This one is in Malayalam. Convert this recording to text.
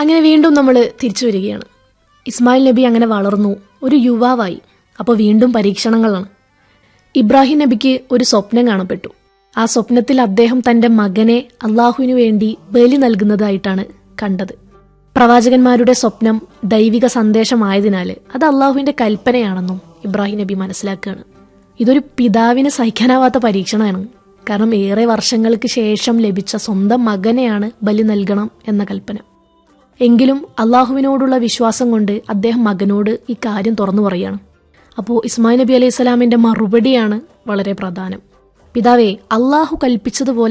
അങ്ങനെ വീണ്ടും നമ്മൾ തിരിച്ചു വരികയാണ് ഇസ്മായിൽ നബി അങ്ങനെ വളർന്നു ഒരു യുവാവായി അപ്പോൾ വീണ്ടും പരീക്ഷണങ്ങളാണ് ഇബ്രാഹിം നബിക്ക് ഒരു സ്വപ്നം കാണപ്പെട്ടു ആ സ്വപ്നത്തിൽ അദ്ദേഹം തന്റെ മകനെ അള്ളാഹുവിനു വേണ്ടി ബലി നൽകുന്നതായിട്ടാണ് കണ്ടത് പ്രവാചകന്മാരുടെ സ്വപ്നം ദൈവിക സന്ദേശമായതിനാൽ അത് അള്ളാഹുവിന്റെ കൽപ്പനയാണെന്നും ഇബ്രാഹിം നബി മനസ്സിലാക്കുകയാണ് ഇതൊരു പിതാവിന് സഹിക്കാനാവാത്ത പരീക്ഷണമാണ് കാരണം ഏറെ വർഷങ്ങൾക്ക് ശേഷം ലഭിച്ച സ്വന്തം മകനെയാണ് ബലി നൽകണം എന്ന കൽപ്പന എങ്കിലും അള്ളാഹുവിനോടുള്ള വിശ്വാസം കൊണ്ട് അദ്ദേഹം മകനോട് ഈ കാര്യം തുറന്നു പറയുകയാണ് അപ്പോൾ ഇസ്മായിൽ നബി അലൈഹി സ്വലാമിന്റെ മറുപടിയാണ് വളരെ പ്രധാനം പിതാവേ അള്ളാഹു കൽപ്പിച്ചതുപോലെ